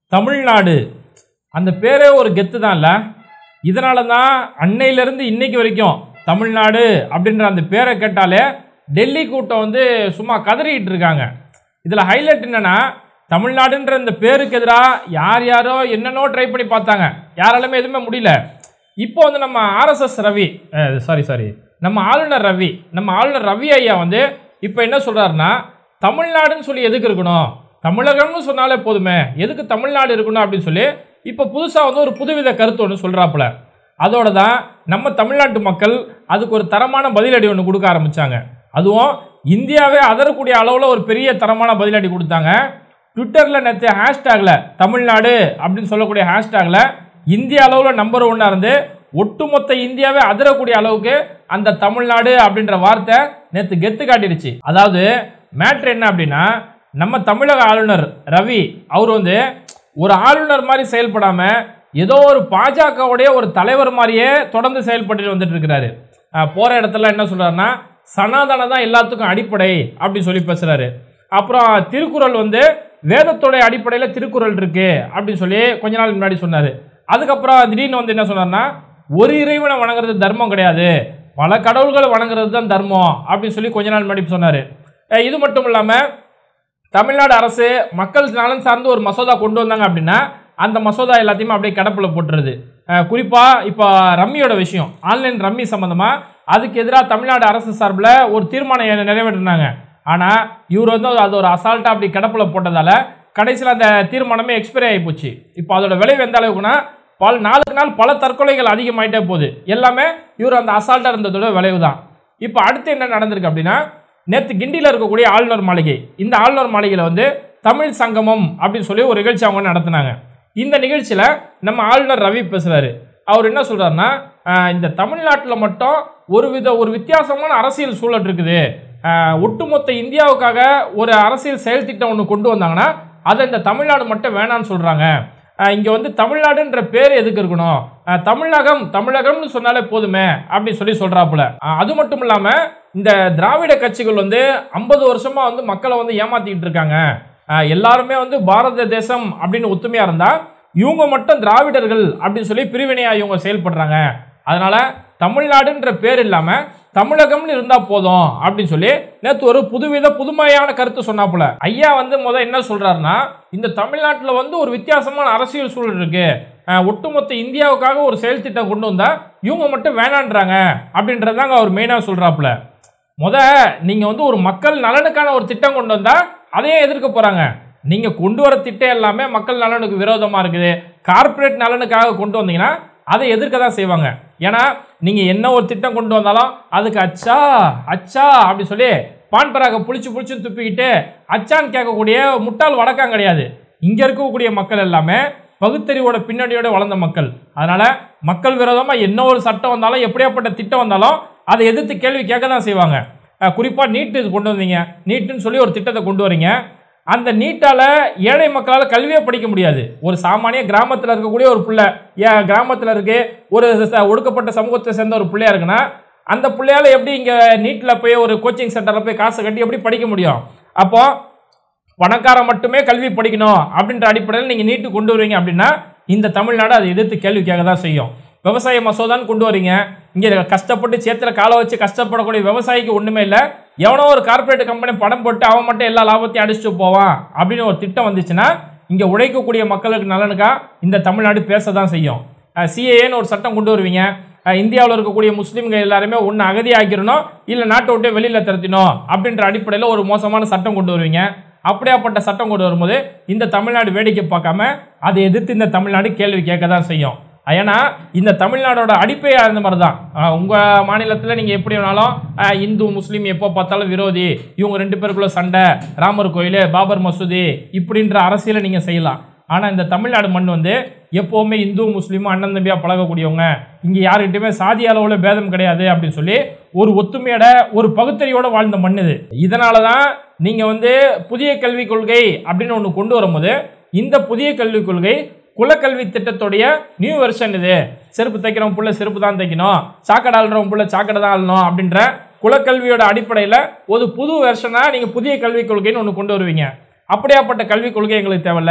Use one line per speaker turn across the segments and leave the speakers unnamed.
தமிழ்நாடு அந்த பேரே ஒரு கெத்து தான் இல்லை இதனால தான் அன்னையிலேருந்து இன்னைக்கு வரைக்கும் தமிழ்நாடு அப்படின்ற அந்த பேரை கேட்டாலே டெல்லி கூட்டம் வந்து சும்மா கதறிட்டு இருக்காங்க இதில் ஹைலைட் என்னன்னா தமிழ்நாடுன்ற இந்த பேருக்கு எதிராக யார் யாரோ என்னென்னோ ட்ரை பண்ணி பார்த்தாங்க யாராலுமே எதுவுமே முடியல இப்போ வந்து நம்ம ஆர்எஸ்எஸ் ரவி சாரி சாரி நம்ம ஆளுநர் ரவி நம்ம ஆளுநர் ரவி ஐயா வந்து இப்போ என்ன சொல்கிறாருன்னா தமிழ்நாடுன்னு சொல்லி எதுக்கு இருக்கணும் தமிழகம்னு சொன்னாலே போதுமே எதுக்கு தமிழ்நாடு இருக்கணும் அப்படின்னு சொல்லி இப்போ புதுசாக வந்து ஒரு புதுவித கருத்து ஒன்று சொல்கிறாப்புல அதோட தான் நம்ம தமிழ்நாட்டு மக்கள் அதுக்கு ஒரு தரமான பதிலடி ஒன்று கொடுக்க ஆரம்பித்தாங்க அதுவும் இந்தியாவே அதரக்கூடிய அளவில் ஒரு பெரிய தரமான பதிலடி கொடுத்தாங்க ட்விட்டரில் நேற்று ஹேஷ்டேகில் தமிழ்நாடு அப்படின்னு சொல்லக்கூடிய ஹேஷ்டேகில் இந்திய அளவில் நம்பர் ஒன்னாக இருந்து ஒட்டுமொத்த இந்தியாவே அதிரக்கூடிய அளவுக்கு அந்த தமிழ்நாடு அப்படின்ற வார்த்தை நேற்று கெத்து காட்டிடுச்சு அதாவது மேட்ரு என்ன அப்படின்னா நம்ம தமிழக ஆளுநர் ரவி அவர் வந்து ஒரு ஆளுநர் மாதிரி செயல்படாமல் ஏதோ ஒரு பாஜகவுடைய ஒரு தலைவர் மாதிரியே தொடர்ந்து செயல்பட்டு வந்துட்டு இருக்கிறாரு அஹ் போற இடத்துல என்ன சொல்றாருன்னா சனாதனம் தான் எல்லாத்துக்கும் அடிப்படை அப்படி சொல்லி பேசுறாரு அப்புறம் திருக்குறள் வந்து வேதத்தோடைய அடிப்படையில் திருக்குறள் இருக்கு அப்படின்னு சொல்லி கொஞ்ச நாள் முன்னாடி சொன்னார் அதுக்கப்புறம் திடீர்னு வந்து என்ன சொன்னார்னா ஒரு இறைவனை வணங்குறது தர்மம் கிடையாது பல கடவுள்களை வணங்குறது தான் தர்மம் அப்படின்னு சொல்லி கொஞ்ச நாள் முன்னாடி சொன்னார் இது மட்டும் இல்லாமல் தமிழ்நாடு அரசு மக்கள் நலன் சார்ந்து ஒரு மசோதா கொண்டு வந்தாங்க அப்படின்னா அந்த மசோதா எல்லாத்தையுமே அப்படியே கடப்பில் போட்டுருது குறிப்பாக இப்போ ரம்மியோட விஷயம் ஆன்லைன் ரம்மி சம்மந்தமாக அதுக்கு எதிராக தமிழ்நாடு அரசு சார்பில் ஒரு தீர்மானம் எ- நிறைவேற்றினாங்க ஆனால் இவர் வந்து அது ஒரு அசால்ட்டாக அப்படி கடப்பில் போட்டதால் கடைசியில் அந்த தீர்மானமே எக்ஸ்பைரி ஆகி போச்சு இப்போ அதோட விளைவு எந்த அளவுக்குன்னா பல நாளுக்கு நாள் பல தற்கொலைகள் அதிகமாயிட்டே போகுது எல்லாமே இவர் அந்த அசால்ட்டாக இருந்ததோட விளைவு தான் இப்போ அடுத்து என்ன நடந்திருக்கு அப்படின்னா நேற்று கிண்டியில் இருக்கக்கூடிய ஆளுநர் மாளிகை இந்த ஆளுநர் மாளிகையில் வந்து தமிழ் சங்கமம் அப்படின்னு சொல்லி ஒரு நிகழ்ச்சி அவங்க நடத்துனாங்க இந்த நிகழ்ச்சியில் நம்ம ஆளுநர் ரவி பேசுகிறாரு அவர் என்ன சொல்கிறாருன்னா இந்த தமிழ்நாட்டில் மட்டும் ஒரு வித ஒரு வித்தியாசமான அரசியல் சூழல் இருக்குது ஆஹ், ஒட்டுமொத்த இந்தியாவுக்காக ஒரு அரசியல் செயல் திட்டம் ஒன்று கொண்டு வந்தாங்கன்னா அதை இந்த தமிழ்நாடு மட்டும் வேணான்னு சொல்கிறாங்க இங்கே வந்து தமிழ்நாடுன்ற பேர் எதுக்கு இருக்கணும் ஆஹ், தமிழகம் தமிழகம்னு சொன்னாலே போதுமே அப்படின்னு சொல்லி சொல்கிறாப்புல அது மட்டும் இல்லாமல் இந்த திராவிட கட்சிகள் வந்து ஐம்பது வருஷமா வந்து மக்களை வந்து ஏமாத்திக்கிட்டு இருக்காங்க ஆஹ் எல்லாருமே வந்து பாரத தேசம் அப்படின்னு ஒத்துமையா இருந்தா இவங்க மட்டும் திராவிடர்கள் அப்படின்னு சொல்லி பிரிவினையா இவங்க செயல்படுறாங்க அதனால தமிழ்நாடுன்ற பேர் இல்லாம தமிழகம்னு இருந்தா போதும் அப்படின்னு சொல்லி நேற்று ஒரு புதுவித புதுமையான கருத்து சொன்னாப்புல ஐயா வந்து முத என்ன சொல்றாருன்னா இந்த தமிழ்நாட்டில் வந்து ஒரு வித்தியாசமான அரசியல் சூழல் இருக்கு ஆஹ் ஒட்டுமொத்த இந்தியாவுக்காக ஒரு செயல் திட்டம் கொண்டு வந்தா இவங்க மட்டும் வேணான்றாங்க அப்படின்றதாங்க அவர் மெயினாக சொல்றாப்புல முத நீங்க வந்து ஒரு மக்கள் நலனுக்கான ஒரு திட்டம் கொண்டு வந்தா அதையே எதிர்க்க போறாங்க நீங்க கொண்டு வர திட்டம் எல்லாமே மக்கள் நலனுக்கு விரோதமா இருக்குது கார்ப்பரேட் நலனுக்காக கொண்டு வந்தீங்கன்னா அதை எதிர்க்க தான் செய்வாங்க ஏன்னா நீங்க என்ன ஒரு திட்டம் கொண்டு வந்தாலும் அதுக்கு அச்சா அச்சா அப்படி சொல்லி பான் பராக புளிச்சு புளிச்சு துப்பிக்கிட்டு அச்சான்னு கேட்கக்கூடிய முட்டாள் வழக்கம் கிடையாது இங்க இருக்கக்கூடிய மக்கள் எல்லாமே பகுத்தறிவோட பின்னணியோட வளர்ந்த மக்கள் அதனால மக்கள் விரோதமா என்ன ஒரு சட்டம் வந்தாலும் எப்படியாப்பட்ட திட்டம் வந்தாலும் அதை எதிர்த்து கேள்வி கேட்க தான் செய்வாங்க அஹ் குறிப்பா நீட்டு இது கொண்டு வந்தீங்க நீட்டுன்னு சொல்லி ஒரு திட்டத்தை கொண்டு வரீங்க அந்த நீட்டால ஏழை மக்களால் கல்வியே படிக்க முடியாது ஒரு சாமானிய கிராமத்தில் இருக்கக்கூடிய ஒரு பிள்ளை ஏன் கிராமத்தில் இருக்கு ஒரு ச- ஒடுக்கப்பட்ட சமூகத்தை சேர்ந்த ஒரு பிள்ளையா இருக்குன்னா அந்த பிள்ளையால எப்படி இங்கே நீட்டில் போய் ஒரு கோச்சிங் சென்டரில் போய் காசு கட்டி எப்படி படிக்க முடியும் அப்போ பணக்காரன் மட்டுமே கல்வி படிக்கணும் அப்படின்ற அடிப்படையில் நீங்கள் நீட்டு கொண்டு வருவீங்க அப்படின்னா இந்த தமிழ்நாடு அதை எதிர்த்து கேள்வி கேட்க தான் செய்யும் விவசாய மசோதான்னு கொண்டு வரீங்க இங்கே கஷ்டப்பட்டு சேத்துல காலை வச்சு கஷ்டப்படக்கூடிய விவசாயிக்கு ஒன்றுமே இல்லை எவனோ ஒரு கார்ப்பரேட் கம்பெனி படம் போட்டு அவன் மட்டும் எல்லா லாபத்தையும் அடிச்சுட்டு போவான் அப்படின்னு ஒரு திட்டம் வந்துச்சுன்னா இங்கே உழைக்கக்கூடிய மக்களுக்கு நலனுக்கா இந்த தமிழ்நாடு பேச தான் செய்யும் சிஏஏன்னு ஒரு சட்டம் கொண்டு வருவீங்க இந்தியாவில் இருக்கக்கூடிய முஸ்லீம்கள் எல்லாருமே ஒன்று அகதி ஆக்கிடணும் இல்லை நாட்டை விட்டு வெளியில் திரட்டினோம் அப்படின்ற அடிப்படையில் ஒரு மோசமான சட்டம் கொண்டு வருவீங்க அப்படியாப்பட்ட சட்டம் கொண்டு வரும்போது இந்த தமிழ்நாடு வேடிக்கை பார்க்காம அதை எதிர்த்து இந்த தமிழ்நாடு கேள்வி கேட்க தான் செய்யும் ஏன்னா இந்த தமிழ்நாடோட அடிப்பையாக இருந்த மாதிரி தான் உங்கள் மாநிலத்தில் நீங்கள் எப்படி வேணாலும் அஹ், இந்து முஸ்லீம் எப்போ பார்த்தாலும் விரோதி இவங்க ரெண்டு பேருக்குள்ள சண்டை ராமர் கோயில் பாபர் மசூதி இப்படின்ற அரசியலை நீங்கள் செய்யலாம் ஆனால் இந்த தமிழ்நாடு மண் வந்து எப்போவுமே இந்து முஸ்லீமும் அண்ணன் தம்பியாக பழகக்கூடியவங்க இங்கே யாருக்கிட்டையுமே சாதி அளவில் பேதம் கிடையாது அப்படின்னு சொல்லி ஒரு ஒத்துமையோட ஒரு பகுத்தறியோட வாழ்ந்த மண் இது இதனால தான் நீங்கள் வந்து புதிய கல்விக் கொள்கை அப்படின்னு ஒன்று கொண்டு வரும்போது இந்த புதிய கல்விக் கொள்கை குலக்கல்வி திட்டத்துடைய நியூ வெர்ஷன் இது செருப்பு தைக்கிறவன் புள்ள செருப்பு தான் தைக்கணும் சாக்கடை ஆளுறவன் புள்ள சாக்கடை தான் ஆளணும் அப்படின்ற குலக்கல்வியோட அடிப்படையில் ஒரு புது வெர்ஷனாக நீங்கள் புதிய கல்விக் கொள்கைன்னு ஒன்று கொண்டு வருவீங்க அப்படியாப்பட்ட கல்விக் கொள்கை எங்களுக்கு தேவையில்ல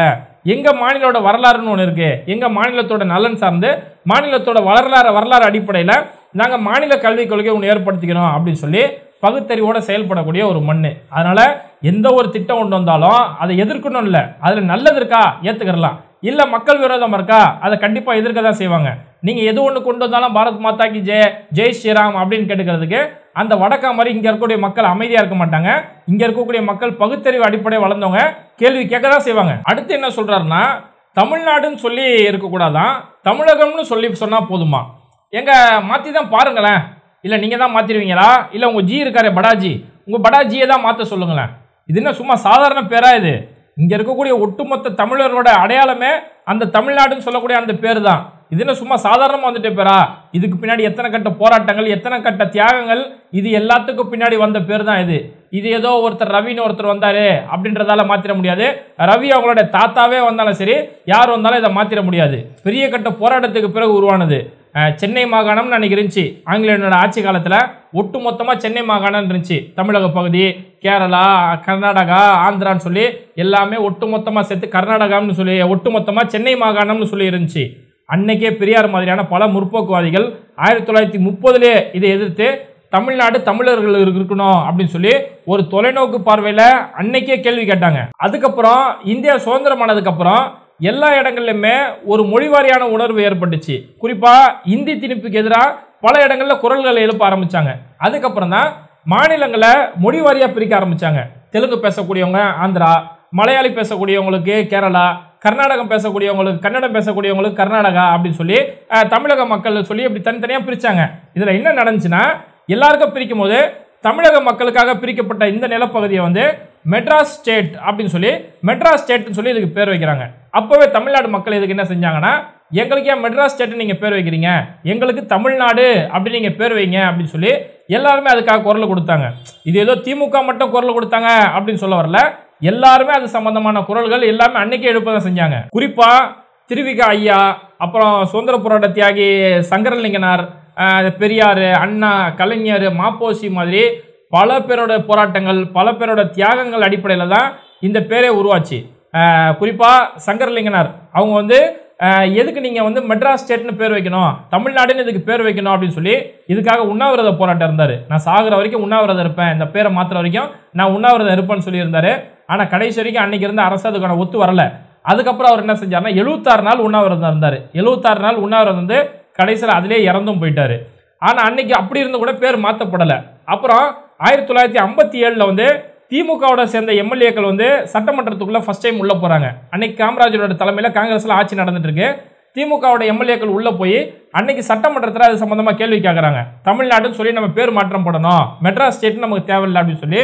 எங்க மாநிலோட வரலாறுன்னு ஒன்று இருக்கு எங்க மாநிலத்தோட நலன் சார்ந்து மாநிலத்தோட வரலாறு வரலாறு அடிப்படையில் நாங்கள் மாநில கல்விக் கொள்கை ஒன்று ஏற்படுத்திக்கிறோம் அப்படின்னு சொல்லி பகுத்தறிவோட செயல்படக்கூடிய ஒரு மண் அதனால எந்த ஒரு திட்டம் கொண்டு வந்தாலும் அதை எதிர்க்கணும் இல்லை அதில் நல்லது இருக்கா ஏற்றுக்கிறலாம் இல்லை மக்கள் விரோதம் இருக்கா அதை கண்டிப்பாக எதிர்க்க தான் செய்வாங்க நீங்கள் எது ஒன்று கொண்டு வந்தாலும் பாரத் மாதா கி ஜெய ஜெய் ஸ்ரீராம் அப்படின்னு கேட்டுக்கிறதுக்கு அந்த வடக்கா மாதிரி இங்கே இருக்கக்கூடிய மக்கள் அமைதியாக இருக்க மாட்டாங்க இங்கே இருக்கக்கூடிய மக்கள் பகுத்தறிவு அடிப்படை வளர்ந்தவங்க கேள்வி கேட்க தான் செய்வாங்க அடுத்து என்ன சொல்கிறாருன்னா தமிழ்நாடுன்னு சொல்லி இருக்கக்கூடாதான் தமிழகம்னு சொல்லி சொன்னால் போதுமா எங்க மாற்றி தான் பாருங்களேன் இல்லை நீங்கள் தான் மாற்றிடுவீங்களா இல்லை உங்கள் ஜி இருக்காரே படாஜி உங்கள் படாஜியை தான் மாற்ற சொல்லுங்களேன் இது என்ன சும்மா சாதாரண பேரா இது இங்கே இருக்கக்கூடிய ஒட்டுமொத்த தமிழர்களோட அடையாளமே அந்த தமிழ்நாடுன்னு சொல்லக்கூடிய அந்த பேர் தான் இது என்ன சும்மா சாதாரணமாக வந்துட்டு பேரா இதுக்கு பின்னாடி எத்தனை கட்ட போராட்டங்கள் எத்தனை கட்ட தியாகங்கள் இது எல்லாத்துக்கும் பின்னாடி வந்த பேர் தான் இது இது ஏதோ ஒருத்தர் ரவின்னு ஒருத்தர் வந்தாரு அப்படின்றதால மாத்திர முடியாது ரவி அவங்களோட தாத்தாவே வந்தாலும் சரி யார் வந்தாலும் இதை மாத்திர முடியாது பெரிய கட்ட போராட்டத்துக்கு பிறகு உருவானது அஹ், சென்னை மாகாணம்னு அன்னைக்கு இருந்துச்சு ஆங்கிலேயனோட ஆட்சி காலத்தில் ஒட்டு மொத்தமாக சென்னை மாகாணம் இருந்துச்சு தமிழக பகுதி கேரளா கர்நாடகா ஆந்திரான்னு சொல்லி எல்லாமே ஒட்டு மொத்தமாக சேர்த்து கர்நாடகான்னு சொல்லி ஒட்டு மொத்தமாக சென்னை மாகாணம்னு சொல்லி இருந்துச்சு அன்னைக்கே பெரியார் மாதிரியான பல முற்போக்குவாதிகள் ஆயிரத்தி தொள்ளாயிரத்தி முப்பதுலேயே இதை எதிர்த்து தமிழ்நாடு தமிழர்கள் இருக்கணும் அப்படின்னு சொல்லி ஒரு தொலைநோக்கு பார்வையில் அன்னைக்கே கேள்வி கேட்டாங்க அதுக்கப்புறம் இந்தியா சுதந்திரமானதுக்கு அப்புறம் எல்லா இடங்கள்லையுமே ஒரு மொழிவாரியான உணர்வு ஏற்பட்டுச்சு குறிப்பாக இந்தி திணிப்புக்கு எதிராக பல இடங்களில் குரல்களை எழுப்ப ஆரம்பிச்சாங்க அதுக்கப்புறம் தான் மாநிலங்களை மொழி வாரியாக பிரிக்க ஆரம்பிச்சாங்க தெலுங்கு பேசக்கூடியவங்க ஆந்திரா மலையாளி பேசக்கூடியவங்களுக்கு கேரளா கர்நாடகம் பேசக்கூடியவங்களுக்கு கன்னடம் பேசக்கூடியவங்களுக்கு கர்நாடகா அப்படின்னு சொல்லி அஹ், தமிழக மக்கள் சொல்லி இப்படி தனித்தனியாக பிரித்தாங்க இதில் என்ன நடந்துச்சுன்னா எல்லாருக்கும் பிரிக்கும் போது தமிழக மக்களுக்காக பிரிக்கப்பட்ட இந்த நிலப்பகுதியை வந்து மெட்ராஸ் ஸ்டேட் அப்படின்னு சொல்லி மெட்ராஸ் ஸ்டேட்னு சொல்லி இதுக்கு பேர் வைக்கிறாங்க அப்போவே தமிழ்நாடு மக்கள் இதுக்கு என்ன செஞ்சாங்கன்னா எங்களுக்கு ஏன் மெட்ராஸ் ஸ்டேட்னு நீங்கள் பேர் வைக்கிறீங்க எங்களுக்கு தமிழ்நாடு அப்படின்னு நீங்கள் பேர் வைங்க அப்படின்னு சொல்லி எல்லாருமே அதுக்காக குரல் கொடுத்தாங்க இது ஏதோ திமுக மட்டும் குரல் கொடுத்தாங்க அப்படின்னு சொல்ல வரல எல்லாருமே அது சம்பந்தமான குரல்கள் எல்லாமே அன்னைக்கே எழுப்ப தான் செஞ்சாங்க குறிப்பா திருவிக ஐயா அப்புறம் சுதந்திர போராட்ட தியாகி சங்கரலிங்கனார் அஹ், பெரியார் அண்ணா கலைஞர் மாப்போசி மாதிரி பல பேரோட போராட்டங்கள் பல பேரோட தியாகங்கள் அடிப்படையில் தான் இந்த பேரே உருவாச்சு அஹ், குறிப்பா சங்கரலிங்கனார் அவங்க வந்து அஹ், எதுக்கு நீங்கள் வந்து மெட்ராஸ் ஸ்டேட்னு பேர் வைக்கணும் தமிழ்நாடுன்னு இதுக்கு பேர் வைக்கணும் அப்படின்னு சொல்லி இதுக்காக உண்ணாவிரத போராட்டம் இருந்தார் நான் சாகுற வரைக்கும் உண்ணாவிரதம் இருப்பேன் இந்த பேரை மாற்றுற வரைக்கும் நான் உண்ணாவிரதம் இருப்பேன்னு சொல்லியிருந்தாரு ஆனால் கடைசி வரைக்கும் அன்னைக்கு இருந்த அரசு அதுக்கான ஒத்து வரல அதுக்கப்புறம் அவர் என்ன செஞ்சார்னா எழுபத்தாறு நாள் உண்ணாவிரதம் இருந்தார் எழுபத்தாறு நாள் உண்ணாவிரதம் வந்து கடைசியில் அதிலே இறந்தும் போயிட்டாரு ஆனால் அன்னைக்கு அப்படி இருந்து கூட பேர் மாற்றப்படலை அப்புறம் ஆயிரத்தி தொள்ளாயிரத்தி ஐம்பத்தி ஏழில் வந்து திமுகவோட சேர்ந்த எம்எல்ஏக்கள் வந்து சட்டமன்றத்துக்குள்ள ஃபர்ஸ்ட் டைம் உள்ள போறாங்க அன்னைக்கு காமராஜரோட தலைமையில் காங்கிரஸ்ல ஆட்சி நடந்துட்டு இருக்கு திமுகவோட எம்எல்ஏக்கள் உள்ள போய் அன்னைக்கு சட்டமன்றத்தில் அது சம்பந்தமா கேள்வி கேட்குறாங்க தமிழ்நாடுன்னு சொல்லி நம்ம பேர் மாற்றம் போடணும் மெட்ராஸ் ஸ்டேட் நமக்கு தேவையில்லை அப்படின்னு சொல்லி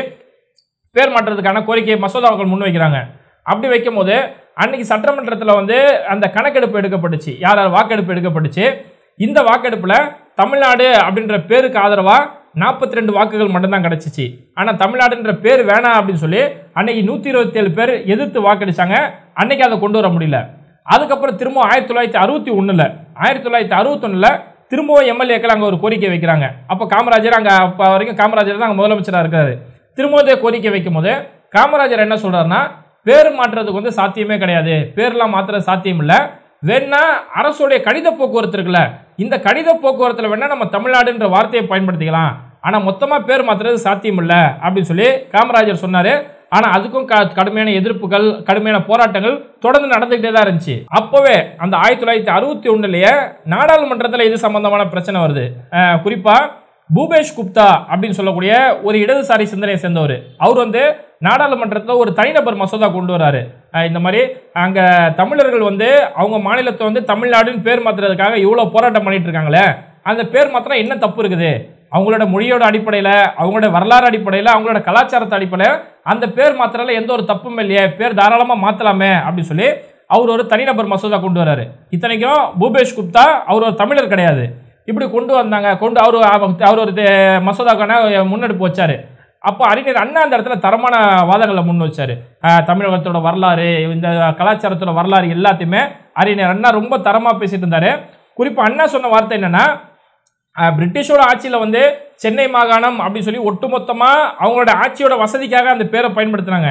பேர் மாற்றத்துக்கான கோரிக்கை மசோதாக்கள் முன்வைக்கிறாங்க அப்படி வைக்கும்போது அன்னைக்கு சட்டமன்றத்தில் வந்து அந்த கணக்கெடுப்பு எடுக்கப்பட்டுச்சு யார் யார் வாக்கெடுப்பு எடுக்கப்பட்டுச்சு இந்த வாக்கெடுப்பில் தமிழ்நாடு அப்படின்ற பேருக்கு ஆதரவாக நாற்பத்தி ரெண்டு வாக்குகள் மட்டும்தான் கிடச்சிச்சு ஆனால் தமிழ்நாடுன்ற பேர் வேணாம் அப்படின்னு சொல்லி அன்னைக்கு நூற்றி இருபத்தேழு பேர் எதிர்த்து வாக்களிச்சாங்க அன்னைக்கு அதை கொண்டு வர முடியல அதுக்கப்புறம் திரும்ப ஆயிரத்தி தொள்ளாயிரத்தி அறுபத்தி ஒன்றில் ஆயிரத்தி தொள்ளாயிரத்தி அறுபத்தொன்னில் திரும்பவும் எம்எல்ஏக்கள் அங்கே ஒரு கோரிக்கை வைக்கிறாங்க அப்போ காமராஜர் அங்கே அப்போ வரைக்கும் காமராஜர் தான் அங்கே முதலமைச்சராக இருக்காரு திரும்பவும் இதே கோரிக்கை வைக்கும்போது காமராஜர் என்ன சொல்றாருன்னா பேர் மாற்றுறதுக்கு வந்து சாத்தியமே கிடையாது பேர்லாம் மாற்றுறது சாத்தியம் இல்லை வேணா அரசுடைய கடித போக்குவரத்து இருக்குல்ல இந்த கடித போக்குவரத்தில் வேணா நம்ம தமிழ்நாடுன்ற வார்த்தையை பயன்படுத்திக்கலாம் ஆனால் மொத்தமாக பேர் மாற்றுறது சாத்தியம் இல்லை அப்படின்னு சொல்லி காமராஜர் சொன்னார் ஆனால் அதுக்கும் க கடுமையான எதிர்ப்புகள் கடுமையான போராட்டங்கள் தொடர்ந்து நடந்துக்கிட்டே தான் இருந்துச்சு அப்போவே அந்த ஆயிரத்தி தொள்ளாயிரத்தி அறுபத்தி ஒன்றுலேயே நாடாளுமன்றத்தில் இது சம்பந்தமான பிரச்சனை வருது அஹ் குறிப்பா பூபேஷ் குப்தா அப்படின்னு சொல்லக்கூடிய ஒரு இடதுசாரி சிந்தனையை சேர்ந்தவர் அவர் வந்து நாடாளுமன்றத்தில் ஒரு தனிநபர் மசோதா கொண்டு வராரு அஹ் இந்த மாதிரி அங்கே தமிழர்கள் வந்து அவங்க மாநிலத்தை வந்து தமிழ்நாடுன்னு பேர் மாற்றுறதுக்காக இவ்வளோ போராட்டம் பண்ணிட்டு இருக்காங்களே அந்த பேர் மாத்திரம் என்ன தப்பு இருக்குது அவங்களோட மொழியோட அடிப்படையில் அவங்களோட வரலாறு அடிப்படையில் அவங்களோட கலாச்சாரத்தை அடிப்படையில் அந்த பேர் மாத்திரல எந்த ஒரு தப்பும் இல்லையே பேர் தாராளமாக மாற்றலாமே அப்படின்னு சொல்லி அவர் ஒரு தனிநபர் மசோதா கொண்டு வராரு இத்தனைக்கும் பூபேஷ் குப்தா அவர் ஒரு தமிழர் கிடையாது இப்படி கொண்டு வந்தாங்க கொண்டு அவர் அவர் ஒரு தே- மசோதாக்கான முன்னெடுப்பு வச்சாரு அப்போ அறிஞர் அண்ணா அந்த இடத்துல தரமான வாதங்களை முன் வச்சாரு அஹ் தமிழகத்தோட வரலாறு இந்த கலாச்சாரத்தோட வரலாறு எல்லாத்தையுமே அறிஞர் அண்ணா ரொம்ப தரமாக பேசிட்டு இருந்தாரு குறிப்பாக அண்ணா சொன்ன வார்த்தை என்னன்னா அஹ் பிரிட்டிஷோட ஆட்சியில் வந்து சென்னை மாகாணம் அப்படின்னு சொல்லி ஒட்டுமொத்தமாக அவங்களோட ஆட்சியோட வசதிக்காக அந்த பேரை பயன்படுத்தினாங்க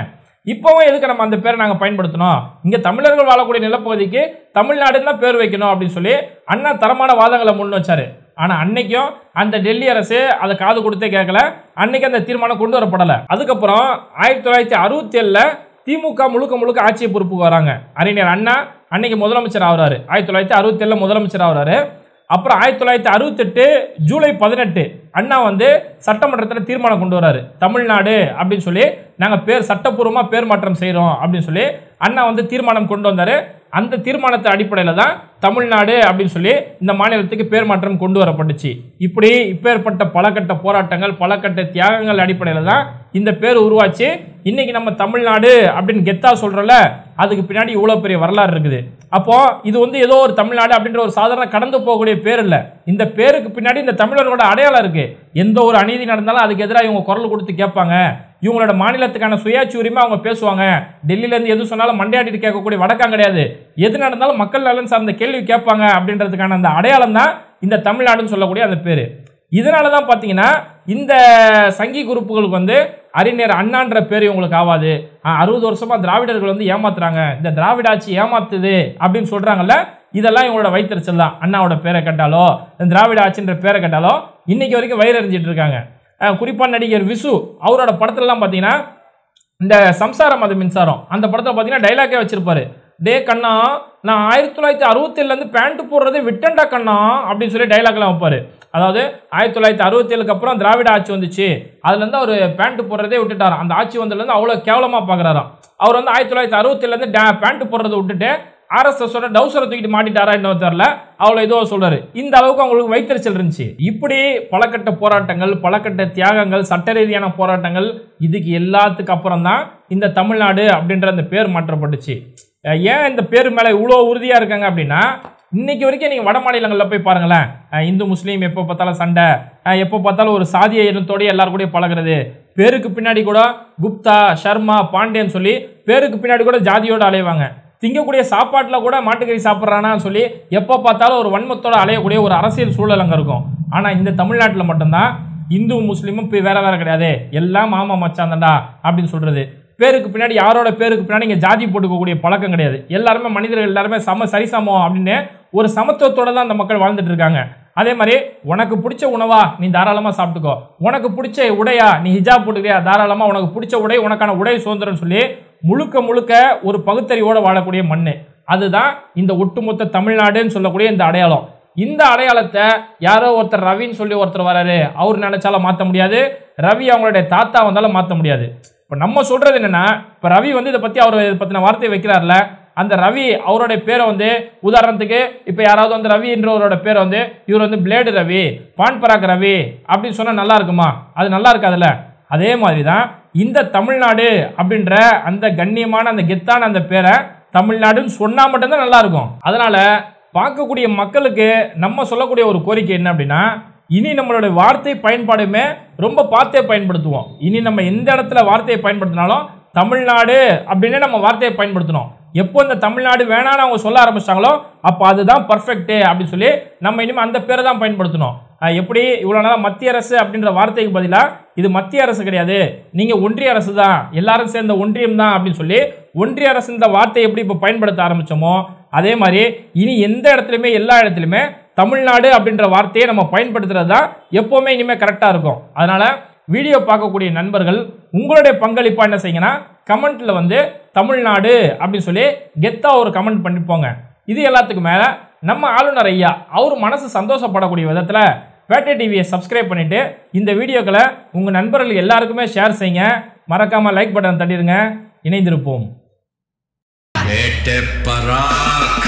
இப்போவும் எதுக்கு நம்ம அந்த பேரை நாங்கள் பயன்படுத்தணும் இங்கே தமிழர்கள் வாழக்கூடிய நிலப்பகுதிக்கு தமிழ்நாடுன்னு தான் பேர் வைக்கணும் அப்படின்னு சொல்லி அண்ணா தரமான வாதங்களை முன் வச்சாரு ஆனால் அன்னைக்கும் அந்த டெல்லி அரசு அதை காது கொடுத்தே கேட்கல அன்னைக்கு அந்த தீர்மானம் கொண்டு வரப்படலை அதுக்கப்புறம் ஆயிரத்தி தொள்ளாயிரத்தி அறுபத்தி ஏழில் திமுக முழுக்க முழுக்க ஆட்சி பொறுப்புக்கு வராங்க அறிஞர் அண்ணா அன்னைக்கு முதலமைச்சர் ஆகுறாரு ஆயிரத்தி தொள்ளாயிரத்தி அறுபத்தி ஏழில் முதலமைச்சர் ஆகுறாரு அப்புறம் ஆயிரத்தி தொள்ளாயிரத்தி அறுபத்தெட்டு ஜூலை பதினெட்டு அண்ணா வந்து சட்டமன்றத்தில் தீர்மானம் கொண்டு வராரு தமிழ்நாடு அப்படின்னு சொல்லி நாங்கள் பேர் சட்டப்பூர்வமாக பேர் மாற்றம் செய்கிறோம் அப்படின்னு சொல்லி அண்ணா வந்து தீர்மானம் கொண்டு வந்தார் அந்த தீர்மானத்தை அடிப்படையில் தான் தமிழ்நாடு அப்படின்னு சொல்லி இந்த மாநிலத்துக்கு பேர் மாற்றம் கொண்டு வரப்பட்டுச்சு இப்படி இப்பேற்பட்ட பலகட்ட போராட்டங்கள் பலகட்ட தியாகங்கள் அடிப்படையில் தான் இந்த பேர் உருவாச்சு இன்னைக்கு நம்ம தமிழ்நாடு அப்படின்னு கெத்தா சொல்கிறோம்ல அதுக்கு பின்னாடி இவ்வளோ பெரிய வரலாறு இருக்குது அப்போ இது வந்து ஏதோ ஒரு தமிழ்நாடு அப்படின்ற ஒரு சாதாரண கடந்து போகக்கூடிய பேர் இல்லை இந்த பேருக்கு பின்னாடி இந்த தமிழர்களோட அடையாளம் இருக்கு எந்த ஒரு அநீதி நடந்தாலும் அதுக்கு எதிராக இவங்க குரல் கொடுத்து கேட்பாங்க இவங்களோட மாநிலத்துக்கான சுயாட்சி உரிமை அவங்க பேசுவாங்க டெல்லியில இருந்து எது சொன்னாலும் மண்டையாட்டிட்டு கேட்கக்கூடிய வழக்கம் கிடையாது எது நடந்தாலும் மக்கள் நலன் சார்ந்த கேள்வி கேட்பாங்க அப்படின்றதுக்கான அந்த அடையாளம் தான் இந்த தமிழ்நாடுன்னு சொல்லக்கூடிய அந்த பேர் இதனால தான் பார்த்தீங்கன்னா இந்த சங்கி குரூப்புகளுக்கு வந்து அறிஞர் அண்ணான்ற பேர் இவங்களுக்கு ஆகாது அறுபது வருஷமா திராவிடர்கள் வந்து ஏமாத்துறாங்க இந்த திராவிட ஆட்சி ஏமாத்துது அப்படின்னு சொல்றாங்கல்ல இதெல்லாம் இவங்களோட வைத்தறிச்சல் தான் அண்ணாவோட பேரை கேட்டாலோ இந்த திராவிட ஆட்சின்ற பேரை கேட்டாலோ இன்னைக்கு வரைக்கும் வயிறறிஞ்சிட்டு இருக்காங்க அஹ் குறிப்பா நடிகர் விசு அவரோட படத்துலலாம் பார்த்தீங்கன்னா இந்த சம்சாரம் அது மின்சாரம் அந்த படத்தில் பார்த்தீங்கன்னா டைலாக்கே வச்சிருப்பாரு டே கண்ணா நான் ஆயிரத்தி தொள்ளாயிரத்தி அறுபத்தேழுலேருந்து பேண்ட் போடுறதே விட்டண்டா கண்ணா அப்படின்னு சொல்லி டைலாக்லாம் வைப்பாரு அதாவது ஆயிரத்தி தொள்ளாயிரத்தி அறுபத்தேழுக்கு அப்புறம் திராவிட ஆட்சி வந்துச்சு அதுலேருந்து அவர் பேண்ட் போடுறதே விட்டுட்டாராம் அந்த ஆட்சி வந்ததுலேருந்து அவ்வளோ கேவலமாக பார்க்குறாராம் அவர் வந்து ஆயிரத்தி தொள்ளாயிரத்தி அறுபத்தேழுலேருந்து டே பேண்ட் போடுறதை விட்டுட்டு ஆர்எஸ்எஸோட டவுசரை தூக்கிட்டு மாட்டிட்டாரா இன்னும் தெரில அவ்வளோ ஏதோ சொல்றாரு இந்த அளவுக்கு அவங்களுக்கு வைத்தறிச்சல் இருந்துச்சு இப்படி பலகட்ட போராட்டங்கள் பலகட்ட தியாகங்கள் சட்ட ரீதியான போராட்டங்கள் இதுக்கு எல்லாத்துக்கு அப்புறம் தான் இந்த தமிழ்நாடு அப்படின்ற அந்த பேர் மாற்றப்பட்டுச்சு அஹ் ஏன் இந்த பேர் மேலே இவ்வளோ உறுதியாக இருக்காங்க அப்படின்னா இன்னைக்கு வரைக்கும் நீங்கள் வட மாநிலங்களில் போய் பாருங்களேன் அஹ் இந்து முஸ்லீம் எப்போ பார்த்தாலும் சண்டை அஹ் எப்போ பார்த்தாலும் ஒரு சாதிய இனத்தோடய எல்லாரும் கூட பழகுறது பேருக்கு பின்னாடி கூட குப்தா சர்மா பாண்டியன் சொல்லி பேருக்கு பின்னாடி கூட ஜாதியோட அலைவாங்க திங்கக்கூடிய சாப்பாட்டில் கூட மாட்டுக்கறி சாப்பிட்றானான்னு சொல்லி எப்போ பார்த்தாலும் ஒரு வன்மத்தோட அலையக்கூடிய ஒரு அரசியல் சூழல் அங்கே இருக்கும் ஆனால் இந்த தமிழ்நாட்டில் மட்டும்தான் இந்து முஸ்லீமும் இப்போ வேற வேற கிடையாது எல்லாம் மாமா மச்சான் தான்டா அப்படின்னு சொல்றது பேருக்கு பின்னாடி யாரோட பேருக்கு பின்னாடி இங்கே ஜாதி போட்டுக்கக்கூடிய பழக்கம் கிடையாது எல்லாருமே மனிதர்கள் எல்லாருமே சம சரிசமம் அப்படின்னு ஒரு சமத்துவத்தோட தான் அந்த மக்கள் வாழ்ந்துட்டு இருக்காங்க அதே மாதிரி உனக்கு பிடிச்ச உணவா நீ தாராளமாக சாப்பிட்டுக்கோ உனக்கு பிடிச்ச உடையா நீ ஹிஜாப் போட்டுக்கிறியா தாராளமாக உனக்கு பிடிச்ச உடை உனக்கான உடை சுதந்திரம் சொல்லி முழுக்க முழுக்க ஒரு பகுத்தறிவோட வாழக்கூடிய மண் அதுதான் இந்த ஒட்டுமொத்த தமிழ்நாடுன்னு சொல்லக்கூடிய இந்த அடையாளம் இந்த அடையாளத்தை யாரோ ஒருத்தர் ரவின்னு சொல்லி ஒருத்தர் வராரு அவர் நினைச்சாலும் மாற்ற முடியாது ரவி அவங்களுடைய தாத்தா வந்தாலும் மாற்ற முடியாது இப்போ நம்ம சொல்றது என்னன்னா இப்போ ரவி வந்து இதை பற்றி அவர் இதை பற்றின வார்த்தையை வைக்கிறார்ல அந்த ரவி அவருடைய பேரை வந்து உதாரணத்துக்கு இப்போ யாராவது வந்து ரவின்றவரோட பேரை வந்து இவர் வந்து பிளேடு ரவி பான் பராக் ரவி அப்படின்னு சொன்னால் நல்லா இருக்குமா அது நல்லா இருக்காதுல்ல அதே மாதிரி தான் இந்த தமிழ்நாடு அப்படின்ற அந்த கண்ணியமான அந்த கெத்தான அந்த பேரை தமிழ்நாடுன்னு சொன்னா மட்டும்தான் நல்லா இருக்கும் அதனால பார்க்கக்கூடிய மக்களுக்கு நம்ம சொல்லக்கூடிய ஒரு கோரிக்கை என்ன அப்படின்னா இனி நம்மளுடைய வார்த்தை பயன்பாடுமே ரொம்ப பார்த்தே பயன்படுத்துவோம் இனி நம்ம எந்த இடத்துல வார்த்தையை பயன்படுத்தினாலும் தமிழ்நாடு அப்படின்னு நம்ம வார்த்தையை பயன்படுத்தணும் எப்போ இந்த தமிழ்நாடு வேணான்னு அவங்க சொல்ல ஆரம்பிச்சிட்டாங்களோ அப்போ அதுதான் பர்ஃபெக்ட் அப்படின்னு சொல்லி நம்ம இனிமேல் அந்த பேரை தான் பயன்படுத்தணும் அஹ் எப்படி இவ்வளோ நாளாக மத்திய அரசு அப்படின்ற வார்த்தைக்கு பதிலாக இது மத்திய அரசு கிடையாது நீங்கள் ஒன்றிய அரசு தான் எல்லாரும் சேர்ந்த ஒன்றியம் தான் அப்படின்னு சொல்லி ஒன்றிய அரசு இந்த வார்த்தையை எப்படி இப்போ பயன்படுத்த ஆரம்பிச்சோமோ அதே மாதிரி இனி எந்த இடத்துலையுமே எல்லா இடத்துலையுமே தமிழ்நாடு அப்படின்ற வார்த்தையை நம்ம பயன்படுத்துறது தான் எப்போவுமே இனிமேல் கரெக்டாக இருக்கும் அதனால் வீடியோ பார்க்கக்கூடிய நண்பர்கள் உங்களுடைய பங்களிப்பாக என்ன செய்யுங்கன்னா கமெண்ட்டில் வந்து தமிழ்நாடு அப்படின்னு சொல்லி கெத்தாக ஒரு கமெண்ட் பண்ணி போங்க இது எல்லாத்துக்கும் மேலே நம்ம ஆளுநர் ஐயா அவர் மனசு சந்தோஷப்படக்கூடிய விதத்தில் பேட்டை டிவியை சப்ஸ்கிரைப் பண்ணிவிட்டு இந்த வீடியோக்களை உங்கள் நண்பர்கள் எல்லாருக்குமே ஷேர் செய்யுங்க மறக்காமல் லைக் பட்டன் தட்டிடுங்க இணைந்திருப்போம்
வேட்டை பராக்